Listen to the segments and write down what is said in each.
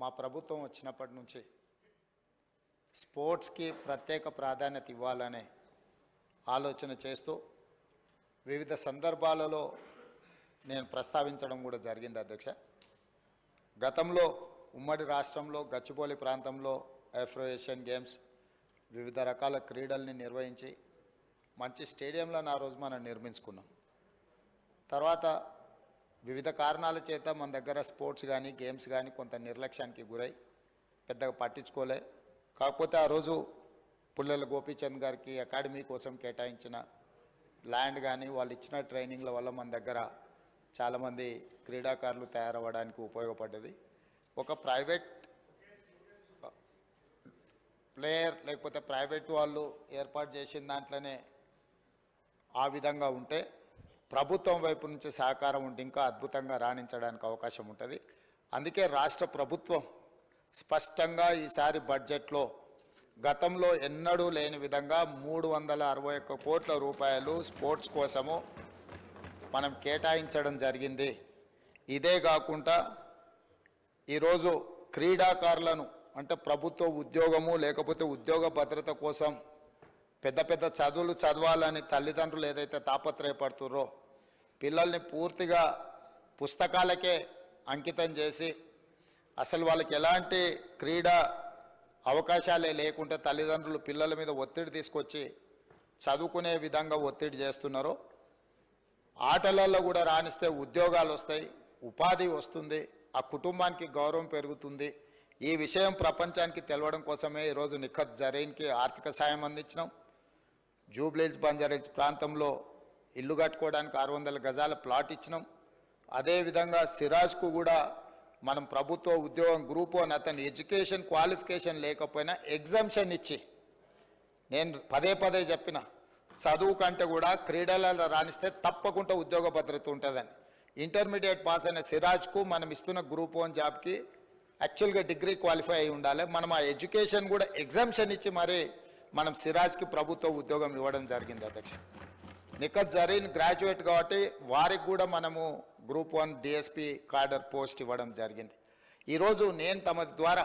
మా ప్రభుత్వం వచ్చినప్పటి నుంచి స్పోర్ట్స్కి ప్రత్యేక ప్రాధాన్యత ఇవ్వాలనే ఆలోచన చేస్తూ వివిధ సందర్భాలలో నేను ప్రస్తావించడం కూడా జరిగింది అధ్యక్ష గతంలో ఉమ్మడి రాష్ట్రంలో గచ్చిబౌలి ప్రాంతంలో ఆఫ్రో ఏషియన్ గేమ్స్ వివిధ రకాల క్రీడల్ని నిర్వహించి మంచి స్టేడియంలను ఆ రోజు మనం నిర్మించుకున్నాం తర్వాత వివిధ కారణాల చేత మన దగ్గర స్పోర్ట్స్ కానీ గేమ్స్ కానీ కొంత నిర్లక్ష్యానికి గురై పెద్దగా పట్టించుకోలే కాకపోతే ఆ రోజు పుల్లెల గోపీచంద్ గారికి అకాడమీ కోసం కేటాయించిన ల్యాండ్ కానీ వాళ్ళు ఇచ్చిన ట్రైనింగ్ల వల్ల మన దగ్గర చాలామంది క్రీడాకారులు తయారవ్వడానికి ఉపయోగపడ్డది ఒక ప్రైవేట్ ప్లేయర్ లేకపోతే ప్రైవేట్ వాళ్ళు ఏర్పాటు చేసిన దాంట్లోనే ఆ విధంగా ఉంటే ప్రభుత్వం వైపు నుంచి సహకారం ఉంటే ఇంకా అద్భుతంగా రాణించడానికి అవకాశం ఉంటుంది అందుకే రాష్ట్ర ప్రభుత్వం స్పష్టంగా ఈసారి బడ్జెట్లో గతంలో ఎన్నడూ లేని విధంగా మూడు వందల అరవై ఒక్క కోట్ల రూపాయలు స్పోర్ట్స్ కోసము మనం కేటాయించడం జరిగింది ఇదే కాకుండా ఈరోజు క్రీడాకారులను అంటే ప్రభుత్వ ఉద్యోగము లేకపోతే ఉద్యోగ భద్రత కోసం పెద్ద పెద్ద చదువులు చదవాలని తల్లిదండ్రులు ఏదైతే తాపత్రయపడుతుర్రో పిల్లల్ని పూర్తిగా పుస్తకాలకే అంకితం చేసి అసలు వాళ్ళకి ఎలాంటి క్రీడా అవకాశాలే లేకుంటే తల్లిదండ్రులు పిల్లల మీద ఒత్తిడి తీసుకొచ్చి చదువుకునే విధంగా ఒత్తిడి చేస్తున్నారో ఆటలలో కూడా రాణిస్తే ఉద్యోగాలు వస్తాయి ఉపాధి వస్తుంది ఆ కుటుంబానికి గౌరవం పెరుగుతుంది ఈ విషయం ప్రపంచానికి తెలవడం కోసమే ఈరోజు నిఖత్ జరీన్కి ఆర్థిక సాయం అందించినాం జూబ్లీస్ బంజారీస్ ప్రాంతంలో ఇల్లు కట్టుకోవడానికి ఆరు వందల గజాల ప్లాట్ ఇచ్చినాం అదేవిధంగా సిరాజ్కు కూడా మనం ప్రభుత్వ ఉద్యోగం గ్రూప్ వన్ అతని ఎడ్యుకేషన్ క్వాలిఫికేషన్ లేకపోయినా ఎగ్జామ్షన్ ఇచ్చి నేను పదే పదే చెప్పిన చదువు కంటే కూడా క్రీడలలో రాణిస్తే తప్పకుండా ఉద్యోగ భద్రత ఉంటుందని ఇంటర్మీడియట్ పాస్ అయిన సిరాజ్కు మనం ఇస్తున్న గ్రూప్ వన్ జాబ్కి యాక్చువల్గా డిగ్రీ క్వాలిఫై అయి ఉండాలి మనం ఆ ఎడ్యుకేషన్ కూడా ఎగ్జామ్షన్ ఇచ్చి మరి మనం సిరాజ్కి ప్రభుత్వ ఉద్యోగం ఇవ్వడం జరిగింది అధ్యక్ష నిఖత్ జరీన్ గ్రాడ్యుయేట్ కాబట్టి వారికి కూడా మనము group one DSP cadre post ఇవ్వడం జరిగింది ఈరోజు నేను తమ ద్వారా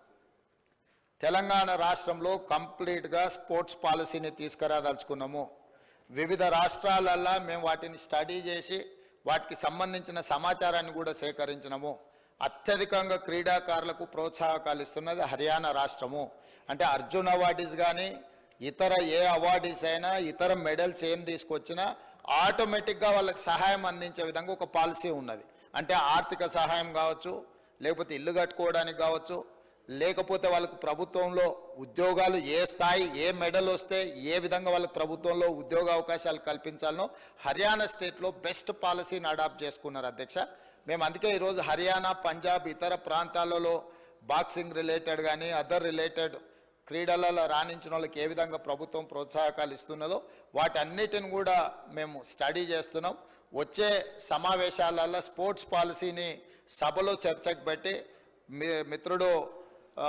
తెలంగాణ రాష్ట్రంలో కంప్లీట్గా స్పోర్ట్స్ పాలసీని తీసుకురాదలుచుకున్నాము వివిధ రాష్ట్రాలల్లో మేము వాటిని స్టడీ చేసి వాటికి సంబంధించిన సమాచారాన్ని కూడా సేకరించినాము అత్యధికంగా క్రీడాకారులకు ప్రోత్సాహకాలు ఇస్తున్నది హర్యానా రాష్ట్రము అంటే అర్జున్ అవార్డీస్ కానీ ఇతర ఏ అవార్డీస్ అయినా ఇతర మెడల్స్ ఏం తీసుకొచ్చినా ఆటోమేటిక్గా వాళ్ళకి సహాయం అందించే విధంగా ఒక పాలసీ ఉన్నది అంటే ఆర్థిక సహాయం కావచ్చు లేకపోతే ఇల్లు కట్టుకోవడానికి కావచ్చు లేకపోతే వాళ్ళకు ప్రభుత్వంలో ఉద్యోగాలు ఏ స్థాయి ఏ మెడల్ వస్తే ఏ విధంగా వాళ్ళకి ప్రభుత్వంలో ఉద్యోగ అవకాశాలు కల్పించాలనో హర్యానా స్టేట్లో బెస్ట్ పాలసీని అడాప్ట్ చేసుకున్నారు అధ్యక్ష మేము అందుకే ఈరోజు హర్యానా పంజాబ్ ఇతర ప్రాంతాలలో బాక్సింగ్ రిలేటెడ్ కానీ అదర్ రిలేటెడ్ క్రీడలలో రాణించిన వాళ్ళకి ఏ విధంగా ప్రభుత్వం ప్రోత్సాహకాలు ఇస్తున్నదో వాటన్నిటిని కూడా మేము స్టడీ చేస్తున్నాం వచ్చే సమావేశాలలో స్పోర్ట్స్ పాలసీని సభలో చర్చకు పెట్టి మీ మిత్రుడు ఆ,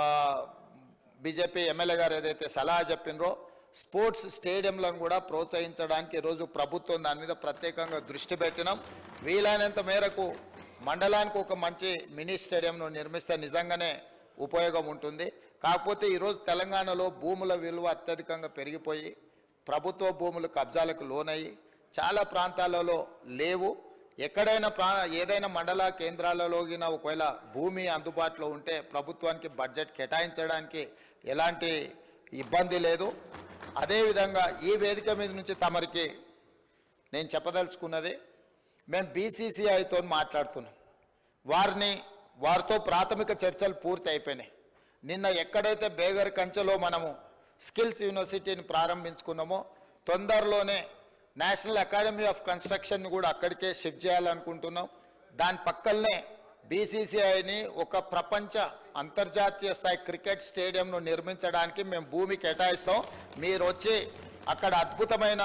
బీజేపీ ఎమ్మెల్యే గారు ఏదైతే సలహా చెప్పినరో స్పోర్ట్స్ స్టేడియంలను కూడా ప్రోత్సహించడానికి ఈరోజు ప్రభుత్వం దాని మీద ప్రత్యేకంగా దృష్టి పెట్టినాం వీలైనంత మేరకు మండలానికి ఒక మంచి మినీ స్టేడియంను నిర్మిస్తే నిజంగానే ఉపయోగం ఉంటుంది కాకపోతే ఈరోజు తెలంగాణలో భూముల విలువ అత్యధికంగా పెరిగిపోయి ప్రభుత్వ భూములు కబ్జాలకు లోనయ్యి చాలా ప్రాంతాలలో లేవు ఎక్కడైనా ప్రా ఏదైనా మండల కేంద్రాలలో గిన ఒకవేళ భూమి అందుబాటులో ఉంటే ప్రభుత్వానికి బడ్జెట్ కేటాయించడానికి ఎలాంటి ఇబ్బంది లేదు అదేవిధంగా ఈ వేదిక మీద నుంచి తమరికి నేను చెప్పదలుచుకున్నది మేము బీసీసీఐతో మాట్లాడుతున్నాం వారిని వారితో ప్రాథమిక చర్చలు పూర్తి అయిపోయినాయి నిన్న ఎక్కడైతే బేగర్ కంచెలో మనము స్కిల్స్ యూనివర్సిటీని ప్రారంభించుకున్నామో తొందరలోనే నేషనల్ అకాడమీ ఆఫ్ కన్స్ట్రక్షన్ కూడా అక్కడికే షిఫ్ట్ చేయాలనుకుంటున్నాం దాని పక్కనే బీసీసీఐని ఒక ప్రపంచ అంతర్జాతీయ స్థాయి క్రికెట్ స్టేడియంను నిర్మించడానికి మేము భూమి కేటాయిస్తాం మీరు వచ్చి అక్కడ అద్భుతమైన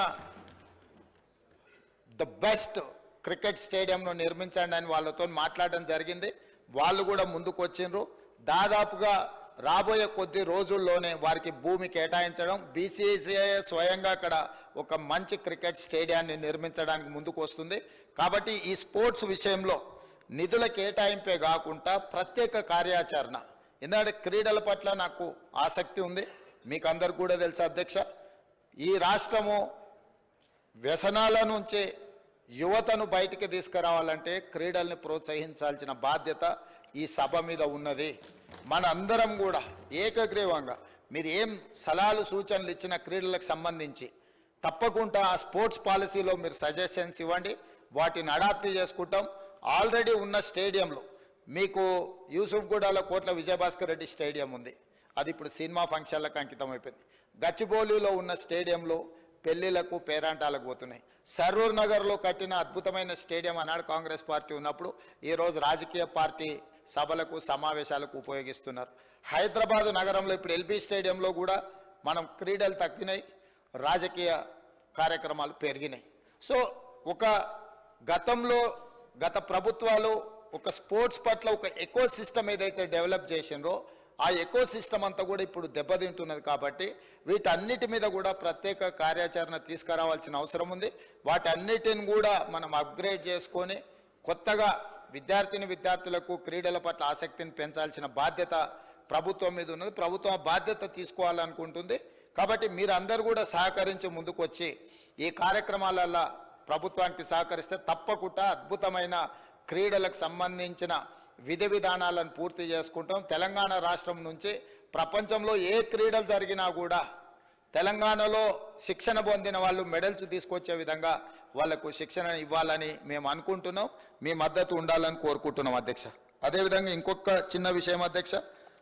ద బెస్ట్ క్రికెట్ స్టేడియంను నిర్మించండి అని వాళ్ళతో మాట్లాడడం జరిగింది వాళ్ళు కూడా ముందుకు వచ్చిండ్రు దాదాపుగా రాబోయే కొద్ది రోజుల్లోనే వారికి భూమి కేటాయించడం బీసీసీఐ స్వయంగా అక్కడ ఒక మంచి క్రికెట్ స్టేడియాన్ని నిర్మించడానికి ముందుకు వస్తుంది కాబట్టి ఈ స్పోర్ట్స్ విషయంలో నిధుల కేటాయింపే కాకుండా ప్రత్యేక కార్యాచరణ ఎందుకంటే క్రీడల పట్ల నాకు ఆసక్తి ఉంది మీకు అందరు కూడా తెలుసు అధ్యక్ష ఈ రాష్ట్రము వ్యసనాల నుంచి యువతను బయటికి తీసుకురావాలంటే క్రీడల్ని ప్రోత్సహించాల్సిన బాధ్యత ఈ సభ మీద ఉన్నది మన అందరం కూడా ఏకగ్రీవంగా మీరు ఏం సలహాలు సూచనలు ఇచ్చిన క్రీడలకు సంబంధించి తప్పకుండా ఆ స్పోర్ట్స్ పాలసీలో మీరు సజెషన్స్ ఇవ్వండి వాటిని అడాప్ట్ చేసుకుంటాం ఆల్రెడీ ఉన్న స్టేడియంలో మీకు యూసుఫ్గూడలో కోట్ల విజయభాస్కర్ రెడ్డి స్టేడియం ఉంది అది ఇప్పుడు సినిమా ఫంక్షన్లకు అంకితం అయిపోయింది గచ్చిబౌలిలో ఉన్న స్టేడియంలో పెళ్లిళ్లకు పేరాంటాలకు పోతున్నాయి సరూర్ నగర్లో కట్టిన అద్భుతమైన స్టేడియం అన్నాడు కాంగ్రెస్ పార్టీ ఉన్నప్పుడు ఈరోజు రాజకీయ పార్టీ సభలకు సమావేశాలకు ఉపయోగిస్తున్నారు హైదరాబాద్ నగరంలో ఇప్పుడు ఎల్బీ స్టేడియంలో కూడా మనం క్రీడలు తగ్గినాయి రాజకీయ కార్యక్రమాలు పెరిగినాయి సో ఒక గతంలో గత ప్రభుత్వాలు ఒక స్పోర్ట్స్ పట్ల ఒక ఎకో సిస్టమ్ ఏదైతే డెవలప్ చేసిండ్రో ఆ ఎకో సిస్టమ్ అంతా కూడా ఇప్పుడు దెబ్బతింటున్నది కాబట్టి వీటన్నిటి మీద కూడా ప్రత్యేక కార్యాచరణ తీసుకురావాల్సిన అవసరం ఉంది వాటన్నిటిని కూడా మనం అప్గ్రేడ్ చేసుకొని కొత్తగా విద్యార్థిని విద్యార్థులకు క్రీడల పట్ల ఆసక్తిని పెంచాల్సిన బాధ్యత ప్రభుత్వం మీద ఉన్నది ప్రభుత్వం ఆ బాధ్యత తీసుకోవాలనుకుంటుంది కాబట్టి మీరందరూ కూడా సహకరించి ముందుకు వచ్చి ఈ కార్యక్రమాలల్లో ప్రభుత్వానికి సహకరిస్తే తప్పకుండా అద్భుతమైన క్రీడలకు సంబంధించిన విధి విధానాలను పూర్తి చేసుకుంటాం తెలంగాణ రాష్ట్రం నుంచి ప్రపంచంలో ఏ క్రీడలు జరిగినా కూడా తెలంగాణలో శిక్షణ పొందిన వాళ్ళు మెడల్స్ తీసుకొచ్చే విధంగా వాళ్లకు శిక్షణ ఇవ్వాలని మేము అనుకుంటున్నాం మీ మద్దతు ఉండాలని కోరుకుంటున్నాం అధ్యక్ష అదేవిధంగా ఇంకొక చిన్న విషయం అధ్యక్ష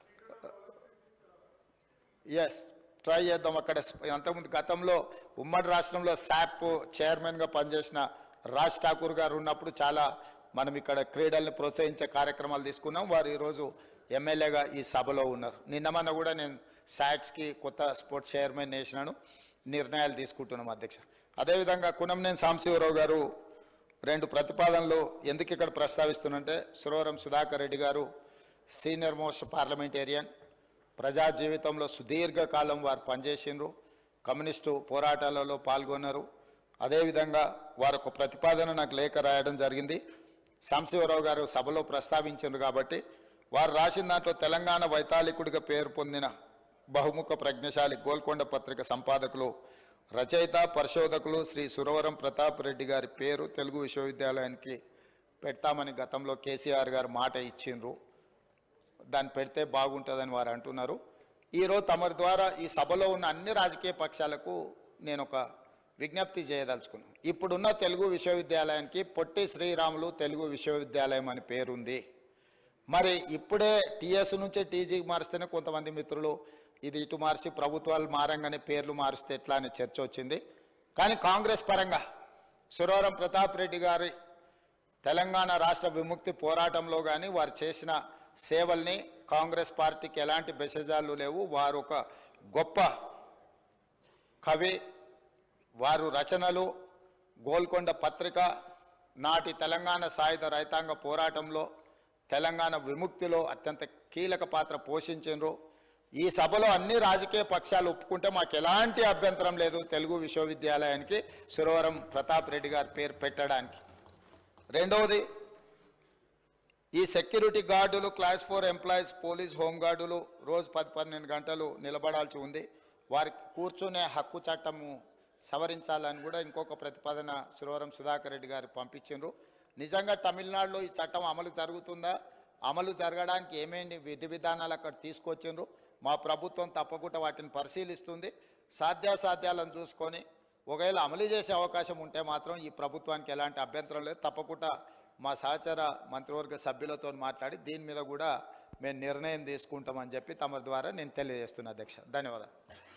ఎస్ ట్రై చేద్దాం అక్కడ స్ప- అంతకుముందు గతంలో ఉమ్మడి రాష్ట్రంలో శాప్ చైర్మన్గా పనిచేసిన రాజ్ ఠాకూర్ గారు ఉన్నప్పుడు చాలా మనం ఇక్కడ క్రీడల్ని ప్రోత్సహించే కార్యక్రమాలు తీసుకున్నాం వారు ఈరోజు ఎమ్మెల్యేగా ఈ సభలో ఉన్నారు నిన్న మొన్న కూడా నేను శాట్స్కి కొత్త స్పోర్ట్స్ చైర్మన్ వేసినాను నిర్ణయాలు తీసుకుంటున్నాం అధ్యక్ష అదేవిధంగా కునంనేని సాంశివరావు గారు రెండు ప్రతిపాదనలు ఎందుకు ఇక్కడ ప్రస్తావిస్తున్నంటే సురవరం సుధాకర్ రెడ్డి గారు సీనియర్ మోస్ట్ పార్లమెంటేరియన్ ప్రజా జీవితంలో సుదీర్ఘకాలం వారు పనిచేసిండ్రు కమ్యూనిస్టు పోరాటాలలో పాల్గొన్నారు అదేవిధంగా వారు ఒక ప్రతిపాదన నాకు లేఖ రాయడం జరిగింది సాంశివరావు గారు సభలో ప్రస్తావించారు కాబట్టి వారు రాసిన దాంట్లో తెలంగాణ వైతాళికుడిగా పేరు పొందిన బహుముఖ ప్రజ్ఞశాలి గోల్కొండ పత్రిక సంపాదకులు రచయిత పరిశోధకులు శ్రీ సురవరం ప్రతాప్ రెడ్డి గారి పేరు తెలుగు విశ్వవిద్యాలయానికి పెడతామని గతంలో కేసీఆర్ గారు మాట ఇచ్చిండ్రు దాన్ని పెడితే బాగుంటుందని వారు అంటున్నారు ఈరోజు తమరి ద్వారా ఈ సభలో ఉన్న అన్ని రాజకీయ పక్షాలకు నేను ఒక విజ్ఞప్తి చేయదలుచుకున్నాను ఇప్పుడున్న తెలుగు విశ్వవిద్యాలయానికి పొట్టి శ్రీరాములు తెలుగు విశ్వవిద్యాలయం అని పేరుంది మరి ఇప్పుడే టీఎస్ నుంచి టీజీకి మారిస్తేనే కొంతమంది మిత్రులు ఇది ఇటు మార్చి ప్రభుత్వాలు మారంగానే పేర్లు మారిస్తే ఎట్లా అనే చర్చ వచ్చింది కానీ కాంగ్రెస్ పరంగా సురవరం ప్రతాప్ రెడ్డి గారి తెలంగాణ రాష్ట్ర విముక్తి పోరాటంలో కానీ వారు చేసిన సేవల్ని కాంగ్రెస్ పార్టీకి ఎలాంటి బెసజాలు లేవు వారు ఒక గొప్ప కవి వారు రచనలు గోల్కొండ పత్రిక నాటి తెలంగాణ సాయుధ రైతాంగ పోరాటంలో తెలంగాణ విముక్తిలో అత్యంత కీలక పాత్ర పోషించారు ఈ సభలో అన్ని రాజకీయ పక్షాలు ఒప్పుకుంటే మాకు ఎలాంటి అభ్యంతరం లేదు తెలుగు విశ్వవిద్యాలయానికి సురవరం ప్రతాప్ రెడ్డి గారి పేరు పెట్టడానికి రెండవది ఈ సెక్యూరిటీ గార్డులు క్లాస్ ఫోర్ ఎంప్లాయీస్ పోలీస్ హోంగార్డులు రోజు పది పన్నెండు గంటలు నిలబడాల్సి ఉంది వారికి కూర్చునే హక్కు చట్టము సవరించాలని కూడా ఇంకొక ప్రతిపాదన సురవరం సుధాకర్ రెడ్డి గారు పంపించారు నిజంగా తమిళనాడులో ఈ చట్టం అమలు జరుగుతుందా అమలు జరగడానికి ఏమేమి విధి విధానాలు అక్కడ తీసుకొచ్చిండ్రు మా ప్రభుత్వం తప్పకుండా వాటిని పరిశీలిస్తుంది సాధ్యాసాధ్యాలను చూసుకొని ఒకవేళ అమలు చేసే అవకాశం ఉంటే మాత్రం ఈ ప్రభుత్వానికి ఎలాంటి అభ్యంతరం లేదు తప్పకుండా మా సహచర మంత్రివర్గ సభ్యులతో మాట్లాడి దీని మీద కూడా మేము నిర్ణయం తీసుకుంటామని చెప్పి తమ ద్వారా నేను తెలియజేస్తున్నా అధ్యక్ష ధన్యవాదాలు